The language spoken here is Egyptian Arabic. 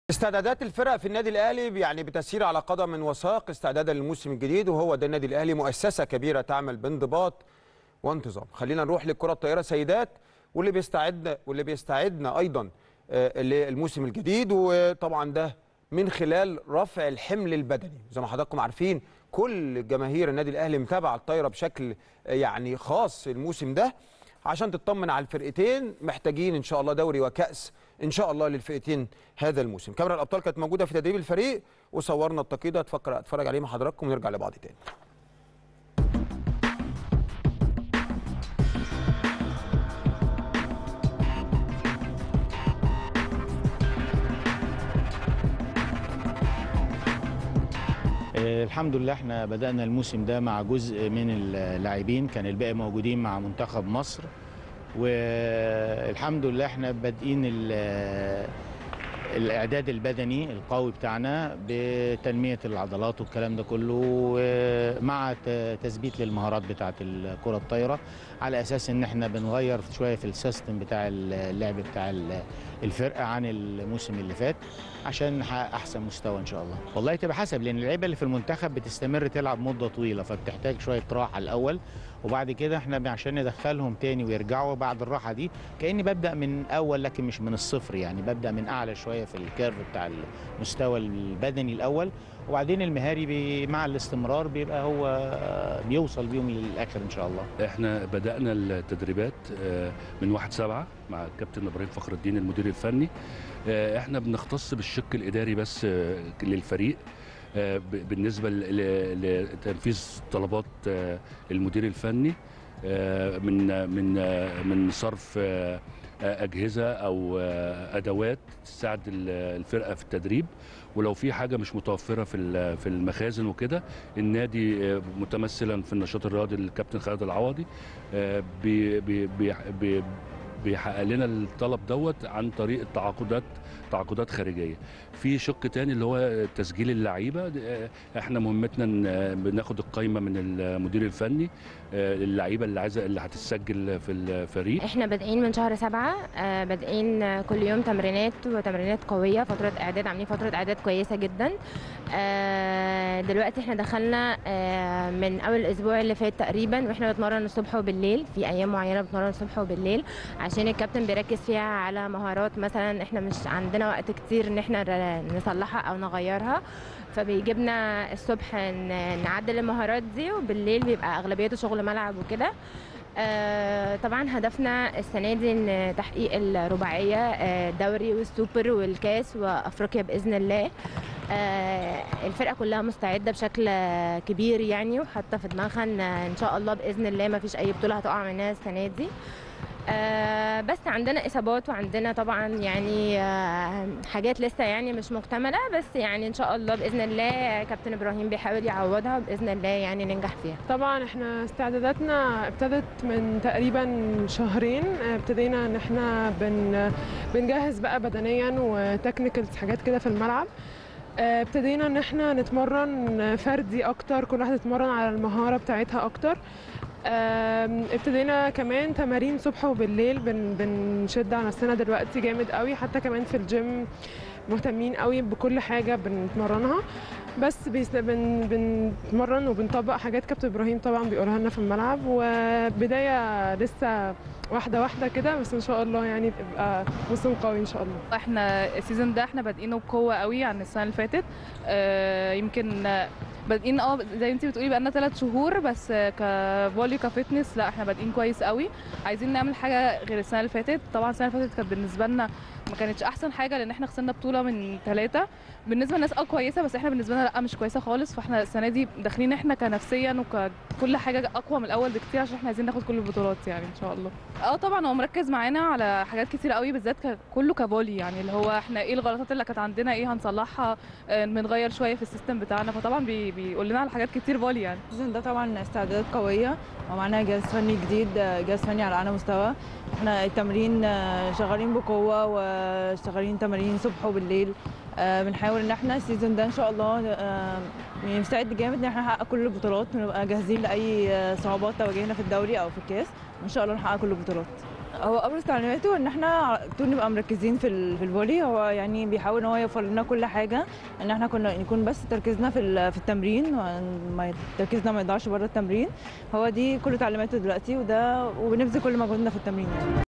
استعدادات الفرق في النادي الاهلي يعني بتسير على قدم وساق استعدادا للموسم الجديد وهو ده النادي الاهلي مؤسسه كبيره تعمل بانضباط وانتظام خلينا نروح للكره الطائره سيدات واللي بيستعد واللي بيستعدنا ايضا آه، للموسم الجديد وطبعا ده من خلال رفع الحمل البدني زي ما حضراتكم عارفين كل جماهير النادي الاهلي متابعه الطايره بشكل آه، يعني خاص الموسم ده عشان تطمن على الفرقتين محتاجين ان شاء الله دوري وكاس ان شاء الله للفرقتين هذا الموسم كاميرا الابطال كانت موجوده في تدريب الفريق وصورنا التقييد اتفكر اتفرج عليه مع حضراتكم ونرجع لبعض تاني آه، الحمد لله احنا بدأنا الموسم ده مع جزء من اللاعبين كان الباقي موجودين مع منتخب مصر والحمد لله احنا بادئين ال- الاعداد البدني القوي بتاعنا بتنميه العضلات والكلام ده كله مع ت- تثبيت للمهارات بتاعه الكره الطايره على اساس ان احنا بنغير شويه في السيستم بتاع اللعب بتاع ال- الفرقه عن الموسم اللي فات عشان نحقق احسن مستوى ان شاء الله والله تبقى حسب لان اللعيبه اللي في المنتخب بتستمر تلعب مده طويله فبتحتاج شويه راحه الاول وبعد كده احنا عشان ندخلهم تاني ويرجعوا بعد الراحه دي كاني ببدا من اول لكن مش من الصفر يعني ببدا من اعلى شويه في الكيرف بتاع المستوى البدني الاول وبعدين المهاري بي مع الاستمرار بيبقى هو بيوصل بيهم للاخر ان شاء الله احنا بدأنا التدريبات آه، من 1 7 مع الكابتن ابراهيم فخر الدين المدير الفني آه، احنا بنختص بالشق الاداري بس آه، للفريق آه، ب- بالنسبه ل- ل- لتنفيذ طلبات آه، المدير الفني آه، من من آه، من صرف آه، آه، اجهزه او آه، ادوات تساعد ال- الفرقه في التدريب ولو في حاجه مش متوفره في ال- في المخازن وكده النادي آه، متمثلا في النشاط الرياضي الكابتن خالد العوضي آه، بي بي بي بي بيحقق لنا الطلب دوت عن طريق التعاقدات تعاقدات خارجيه في شق تاني اللي هو تسجيل اللعيبه آه، احنا مهمتنا ان آه، بناخد القائمه من المدير الفني آه، اللعيبه اللي عايزه اللي هتتسجل في الفريق احنا بادئين من شهر سبعة آه، بادئين آه، كل يوم تمرينات وتمرينات قوية فترة اعداد عاملين فترة اعداد كويسة جدا آه، دلوقتي احنا دخلنا آه، من اول الاسبوع اللي فات تقريبا واحنا بنتمرن الصبح وبالليل في ايام معينة بنتمرن الصبح وبالليل عشان الكابتن بيركز فيها على مهارات مثلا احنا مش عندنا وقت كتير ان احنا ر- نصلحها او نغيرها فبيجيبنا الصبح ن- نعدل المهارات دي وبالليل بيبقى اغلبيته شغل ملعب وكده آه، طبعا هدفنا السنه دي ان تحقيق الرباعيه آه، الدوري والسوبر والكاس وافريقيا باذن الله آه، الفرقه كلها مستعده بشكل آه، كبير يعني وحتى في دماغها ان ان شاء الله باذن الله ما فيش اي بطوله هتقع مننا السنه دي آه، بس عندنا اصابات وعندنا طبعا يعني آه، حاجات لسه يعني مش مكتمله بس يعني ان شاء الله باذن الله كابتن ابراهيم بيحاول يعوضها وباذن الله يعني ننجح فيها طبعا احنا استعداداتنا ابتدت من تقريبا شهرين ابتدينا ان احنا بن بنجهز بقى بدنيا وتكنيكالز حاجات كده في الملعب اه، ابتدينا ان احنا نتمرن فردي اكتر كل واحده تتمرن على المهاره بتاعتها اكتر ام، ابتدينا كمان تمارين صبح وبالليل بن بنشد على نفسنا دلوقتي جامد قوي حتى كمان في الجيم مهتمين قوي بكل حاجه بنتمرنها بس بيس- بن بنتمرن وبنطبق حاجات كابتن ابراهيم طبعا بيقولها لنا في الملعب وبدايه لسه واحده واحده كده بس ان شاء الله يعني تبقى موسم قوي ان شاء الله احنا السيزون ده احنا بادئينه بقوه قوي عن السنه اللي فاتت آه، يمكن آه، بادئين اه زي انت بتقولي بقالنا ثلاث شهور بس آه، كفولي كفتنس لا احنا بادئين كويس قوي عايزين نعمل حاجه غير السنه اللي فاتت طبعا السنه اللي فاتت كانت بالنسبه لنا ما كانتش احسن حاجه لان احنا خسرنا بطوله من ثلاثه بالنسبه للناس اه كويسه بس احنا بالنسبه لنا لا مش كويسه خالص فاحنا السنه دي داخلين احنا كنفسيا وككل حاجه اقوى من الاول بكتير عشان احنا عايزين ناخد كل البطولات يعني ان شاء الله اه طبعا هو مركز معانا على حاجات كتير قوي بالذات ك- كله كفولي يعني اللي هو احنا ايه الغلطات اللي كانت عندنا ايه هنصلحها آه، بنغير شويه في السيستم بتاعنا فطبعا بي بيقول لنا على حاجات كتير فولي يعني السيزون ده طبعا استعدادات قوية ومعانا جهاز فني جديد جهاز فني على أعلى مستوى احنا التمرين آه، شغالين بقوة وشغالين تمارين صبح وبالليل آه، بنحاول ان احنا السيزون ده ان شاء الله آه، نستعد جامد ان احنا نحقق كل البطولات ونبقى جاهزين لأي آه، صعوبات تواجهنا في الدوري أو في الكاس وان شاء الله نحقق كل البطولات هو ابرز تعليماته ان احنا على طول نبقى مركزين في ال- في الفولي هو يعني بيحاول ان هو يوفر لنا كل حاجه ان احنا كنا يكون بس تركيزنا في ال- في التمرين وما تركيزنا ما يضيعش بره التمرين هو دي كل تعليماته دلوقتي وده وبنبذل كل مجهودنا في التمرين يعني